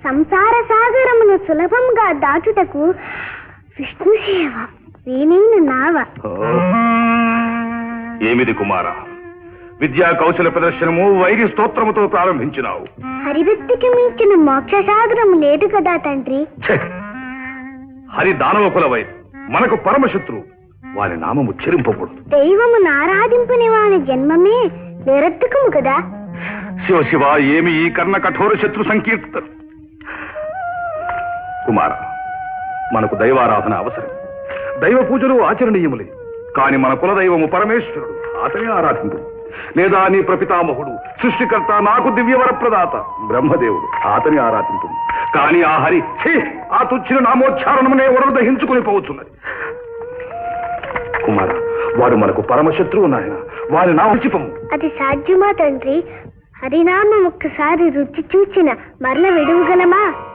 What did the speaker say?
సంసార సాగరమును సులభంగా దాటుటకు విష్ణు సేవ వీణైన నావ ఓ. ఏమిది కుమార విద్యా కౌశల ప్రదర్శనము వైరి స్తోత్రముతో ప్రారంభించినావు హరిభక్తికి మించిన మోక్ష సాగరము లేదు కదా తండ్రి ఛే! హరి దానవ కులవై మనకు పరమశత్రు వారి నామము చెరింపకూడదు దైవమును ఆరాధింపని వాని జన్మమే నిరర్థకము కదా శివ శివ ఏమి ఈ కర్ణ కఠోర శత్రు సంకీర్తన కుమార మనకు దైవారాధన అవసరం దైవ పూజలు ఆచరణీయములే కాని మన కులదైవము పరమేశ్వరుడు అతనే ఆరాధింపు లేదా నీ ప్రపితామహుడు సృష్టికర్త నాకు దివ్యవర ప్రదాత బ్రహ్మదేవుడు అతని ఆరాధింపు కాని ఆ హరి ఛీ, ఆ తుచ్చిన నామోచ్చారణమునే ఒడలు దహించుకుని పోవచ్చున్నది కుమార వాడు మనకు పరమశత్రువు నాయన వారి నా ఉచిపము అది సాధ్యమా తండ్రి హరినామం ఒక్కసారి రుచి చూచిన మరల విడువగలమా